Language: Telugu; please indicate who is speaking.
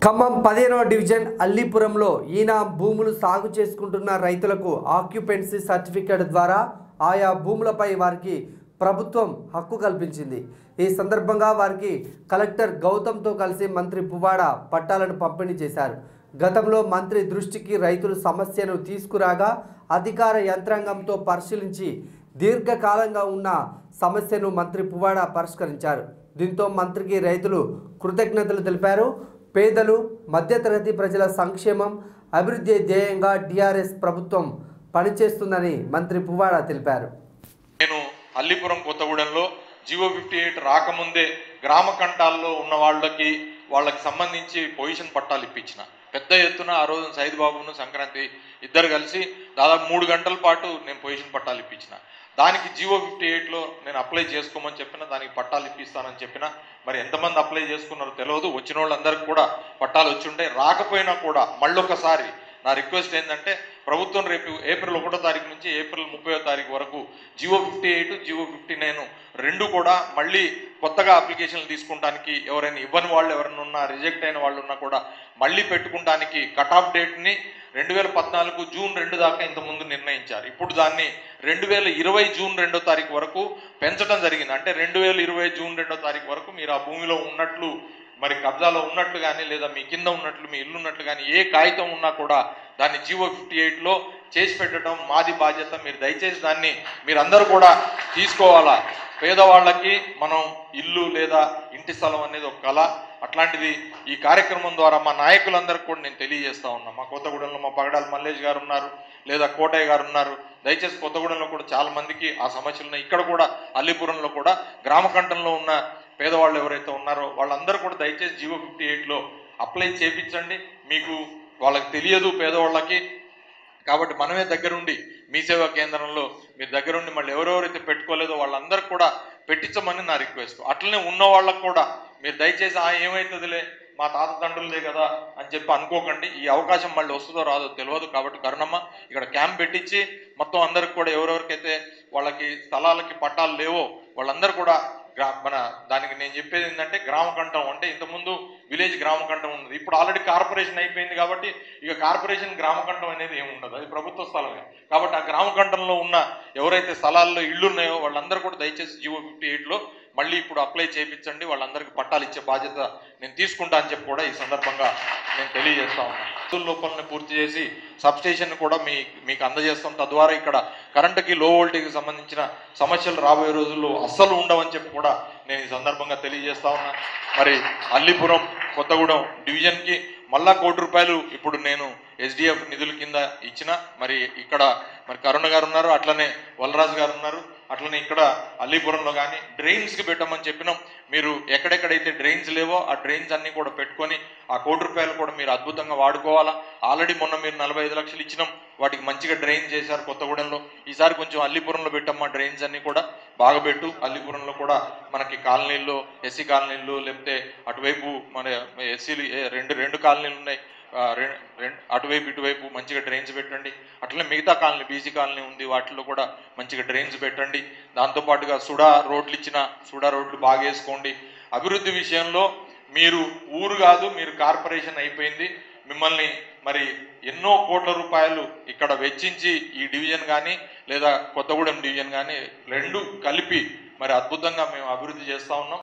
Speaker 1: ఖమ్మం పదిహేనవ డివిజన్ అల్లీపురంలో ఈయన భూములు సాగు చేసుకుంటున్న రైతులకు ఆక్యుపెన్సీ సర్టిఫికేట్ ద్వారా ఆయా భూములపై వారికి ప్రభుత్వం హక్కు కల్పించింది ఈ సందర్భంగా వారికి కలెక్టర్ గౌతమ్తో కలిసి మంత్రి పువ్వాడ పట్టాలను పంపిణీ చేశారు గతంలో మంత్రి దృష్టికి రైతులు సమస్యను తీసుకురాగా అధికార యంత్రాంగంతో పరిశీలించి దీర్ఘకాలంగా ఉన్న సమస్యను మంత్రి పువ్వాడ పరిష్కరించారు దీంతో మంత్రికి రైతులు కృతజ్ఞతలు తెలిపారు పేదలు మధ్యతరగతి ప్రజల సంక్షేమం అభివృద్ధి ధ్యేయంగా టీఆర్ఎస్ ప్రభుత్వం పనిచేస్తుందని మంత్రి పువ్వాడ తెలిపారు
Speaker 2: నేను అల్లిపురం కొత్తగూడెంలో జియో ఫిఫ్టీ ఎయిట్ రాకముందే గ్రామ కంఠాల్లో ఉన్న వాళ్ళకి వాళ్ళకి సంబంధించి పొజిషన్ పట్టాలు ఇప్పించిన పెద్ద ఎత్తున ఆ రోజు సైద్ బాబును సంక్రాంతి ఇద్దరు కలిసి దాదాపు మూడు గంటల పాటు నేను పొజిషన్ పట్టాలు ఇప్పించిన దానికి జియో ఫిఫ్టీ ఎయిట్లో నేను అప్లై చేసుకోమని చెప్పిన దానికి పట్టాలు ఇప్పిస్తానని చెప్పిన మరి ఎంతమంది అప్లై చేసుకున్నారో తెలియదు వచ్చిన వాళ్ళందరికీ కూడా పట్టాలు వచ్చి ఉంటాయి రాకపోయినా కూడా మళ్ళొకసారి నా రిక్వెస్ట్ ఏంటంటే ప్రభుత్వం రేపు ఏప్రిల్ ఒకటో తారీఖు నుంచి ఏప్రిల్ ముప్పయో తారీఖు వరకు Jio fifty eight Jio fifty nine రెండు కూడా మళ్ళీ కొత్తగా అప్లికేషన్లు తీసుకుంటానికి ఎవరైనా ఇవ్వని వాళ్ళు ఎవరైనా ఉన్నా రిజెక్ట్ అయిన వాళ్ళు ఉన్నా కూడా మళ్ళీ పెట్టుకుంటానికి కట్ ఆఫ్ డేట్ని రెండు వేల పద్నాలుగు జూన్ రెండు దాకా ఇంతకుముందు నిర్ణయించారు ఇప్పుడు దాన్ని రెండు వేల ఇరవై జూన్ రెండో తారీఖు వరకు పెంచడం జరిగింది అంటే రెండు వేల ఇరవై జూన్ రెండో తారీఖు వరకు మీరు ఆ భూమిలో ఉన్నట్లు మరి కబ్జాలో ఉన్నట్లు కానీ లేదా మీ కింద ఉన్నట్లు మీ ఇల్లు ఉన్నట్లు కానీ ఏ కాగితం ఉన్నా కూడా దాన్ని జియో ఫిఫ్టీ ఎయిట్లో చేసి పెట్టడం మాది బాధ్యత మీరు దయచేసి దాన్ని మీరందరూ కూడా తీసుకోవాలా పేదవాళ్ళకి మనం ఇల్లు లేదా ఇంటి స్థలం అనేది ఒక కళ అట్లాంటిది ఈ కార్యక్రమం ద్వారా మా నాయకులందరికీ కూడా నేను తెలియజేస్తా ఉన్నా మా కొత్తగూడెంలో మా పగడాల మల్లేష్ గారు ఉన్నారు లేదా కోటయ్య గారు ఉన్నారు దయచేసి కొత్తగూడెంలో కూడా చాలా మందికి ఆ సమస్యలు ఉన్నాయి ఇక్కడ కూడా అల్లిపురంలో కూడా గ్రామకంఠంలో ఉన్న పేదవాళ్ళు ఎవరైతే ఉన్నారో వాళ్ళందరూ కూడా దయచేసి జియో ఫిఫ్టీ ఎయిట్లో అప్లై చేపించండి మీకు వాళ్ళకి తెలియదు పేదవాళ్ళకి కాబట్టి మనమే దగ్గరుండి మీ సేవా కేంద్రంలో మీరు దగ్గరుండి మళ్ళీ ఎవరెవరైతే పెట్టుకోలేదో వాళ్ళందరికీ కూడా పెట్టించమని నా రిక్వెస్ట్ అట్లనే ఉన్న వాళ్ళకు కూడా మీరు దయచేసి ఆ ఏమవుతుందిలే మా తాత తండ్రులదే కదా అని చెప్పి అనుకోకండి ఈ అవకాశం మళ్ళీ వస్తుందో రాదో తెలియదు కాబట్టి కరుణమ్మ ఇక్కడ క్యాంప్ పెట్టించి మొత్తం అందరికి కూడా ఎవరెవరికైతే వాళ్ళకి స్థలాలకి పట్టాలు లేవో వాళ్ళందరూ కూడా గ్రా మన దానికి నేను చెప్పేది ఏంటంటే గ్రామ కంఠం అంటే ఇంతకుముందు విలేజ్ గ్రామ కంఠం ఉన్నది ఇప్పుడు ఆల్రెడీ కార్పొరేషన్ అయిపోయింది కాబట్టి ఇక కార్పొరేషన్ గ్రామ కంఠం అనేది ఏమి ఉండదు అది ప్రభుత్వ స్థలమే కాబట్టి ఆ గ్రామ కంఠంలో ఉన్న ఎవరైతే స్థలాల్లో ఇళ్ళు ఉన్నాయో వాళ్ళందరూ కూడా దయచేసి జియో ఫిఫ్టీ ఎయిట్లో మళ్ళీ ఇప్పుడు అప్లై చేయించండి వాళ్ళందరికీ పట్టాలు ఇచ్చే బాధ్యత నేను తీసుకుంటా అని చెప్పి కూడా ఈ సందర్భంగా నేను తెలియజేస్తా ఉన్నాను వసూలు లోపలని పూర్తి చేసి సబ్ స్టేషన్ కూడా మీ మీకు అందజేస్తాం తద్వారా ఇక్కడ కరెంటుకి లో వోల్టేజ్కి సంబంధించిన సమస్యలు రాబోయే రోజుల్లో అస్సలు ఉండవని చెప్పి కూడా నేను ఈ సందర్భంగా తెలియజేస్తా ఉన్నా మరి అల్లిపురం కొత్తగూడెం డివిజన్కి మళ్ళా కోటి రూపాయలు ఇప్పుడు నేను ఎస్డిఎఫ్ నిధుల కింద ఇచ్చిన మరి ఇక్కడ మరి కరుణ గారు ఉన్నారు అట్లనే వలరాజు గారు ఉన్నారు అట్లనే ఇక్కడ అల్లీపురంలో కానీ డ్రైన్స్కి పెట్టమని చెప్పినాం మీరు ఎక్కడెక్కడైతే డ్రైన్స్ లేవో ఆ డ్రైన్స్ అన్ని కూడా పెట్టుకొని ఆ కోటి రూపాయలు కూడా మీరు అద్భుతంగా వాడుకోవాలా ఆల్రెడీ మొన్న మీరు నలభై ఐదు లక్షలు ఇచ్చినాం వాటికి మంచిగా డ్రైన్ చేశారు కొత్తగూడెంలో ఈసారి కొంచెం అల్లీపురంలో పెట్టమ్మా డ్రైన్స్ అన్ని కూడా బాగా పెట్టు అల్లీపురంలో కూడా మనకి కాలనీల్లో ఎస్సీ కాలనీలు లేకపోతే అటువైపు మన ఎస్సీలు రెండు రెండు కాలనీలు ఉన్నాయి ఆ, రెం- రెం- అటువైపు ఇటువైపు మంచిగా డ్రైన్స్ పెట్టండి అట్లనే మిగతా కాలనీ బీసీ కాలనీ ఉంది వాటిలో కూడా మంచిగా డ్రైన్స్ పెట్టండి దాంతోపాటుగా సుడా రోడ్లు ఇచ్చిన సుడా రోడ్లు బాగా వేసుకోండి అభివృద్ధి విషయంలో మీరు ఊరు కాదు మీరు కార్పొరేషన్ అయిపోయింది మిమ్మల్ని మరి ఎన్నో కోట్ల రూపాయలు ఇక్కడ వెచ్చించి ఈ డివిజన్ కానీ లేదా కొత్తగూడెం డివిజన్ కానీ రెండు కలిపి మరి అద్భుతంగా మేము అభివృద్ధి చేస్తా ఉన్నాం